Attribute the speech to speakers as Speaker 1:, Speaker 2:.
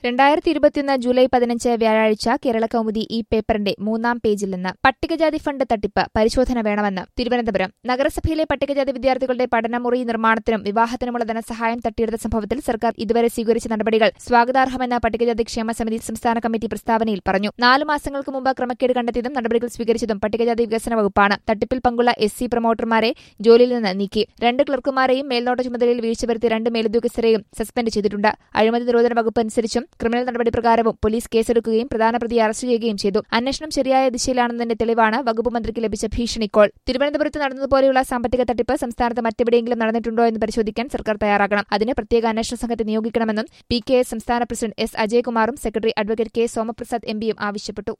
Speaker 1: രണ്ടായിരത്തി ഇരുപത്തിയൊന്ന് ജൂലൈ പതിനഞ്ച് വ്യാഴാഴ്ച കേരള കൗമുദി ഈ പേപ്പറിന്റെ മൂന്നാം പേജിൽ നിന്ന് പട്ടികജാതി ഫണ്ട് തട്ടിപ്പ് പരിശോധന വേണമെന്ന് തിരുവനന്തപുരം നഗരസഭയിലെ പട്ടികജാതി വിദ്യാർത്ഥികളുടെ പഠനമുറി നിർമ്മാണത്തിനും വിവാഹത്തിനുമുള്ള ധനസഹായം തട്ടിയെടുത്ത സംഭവത്തിൽ സർക്കാർ ഇതുവരെ സ്വീകരിച്ച നടപടികൾ സ്വാഗതാർഹമെന്ന് പട്ടികജാതി ക്ഷേമ സമിതി സംസ്ഥാന കമ്മിറ്റി പ്രസ്താവനയിൽ പറഞ്ഞു നാല് മാസങ്ങൾക്ക് മുമ്പ് ക്രമക്കേട് കണ്ടെത്തിയതും നടപടികൾ സ്വീകരിച്ചതും പട്ടികജാതി വികസന വകുപ്പാണ് തട്ടിപ്പിൽ പങ്കുള്ള എസ് സി പ്രൊമോട്ടർമാരെ ജോലിയിൽ നിന്ന് നീക്കി രണ്ട് ക്ലർക്കുമാരെയും മേൽനോട്ട ചുമതലയിൽ വീഴ്ച വരുത്തിയ രണ്ട് മേലുദ്യോഗസ്ഥരെയും സസ്പെൻഡ് ചെയ്തിട്ടുണ്ട് അഴിമതി നിരോധന വകുപ്പ് അനുസരിച്ചും ക്രിമിനൽ നടപടി പ്രകാരവും പോലീസ് കേസെടുക്കുകയും പ്രധാന പ്രതിയെ അറസ്റ്റ് ചെയ്യുകയും ചെയ്തു അന്വേഷണം ശരിയായ ദിശയിലാണെന്നതിന്റെ തെളിവാണ് വകുപ്പ് മന്ത്രിക്ക് ലഭിച്ച ഭീഷണി കോൾ തിരുവനന്തപുരത്ത് നടന്നതുപോലെയുള്ള സാമ്പത്തിക തട്ടിപ്പ് സംസ്ഥാനത്ത് മറ്റെവിടെയെങ്കിലും നടന്നിട്ടുണ്ടോ എന്ന് പരിശോധിക്കാൻ സർക്കാർ തയ്യാറാകണം അതിന് പ്രത്യേക അന്വേഷണ സംഘത്തെ നിയോഗിക്കണമെന്നും പി കെ എസ് സംസ്ഥാന പ്രസിഡന്റ് എസ് അജയകുമാറും സെക്രട്ടറി അഡ്വക്കേറ്റ് കെ സോമപ്രസാദ് എംപിയും ആവശ്യപ്പെട്ടു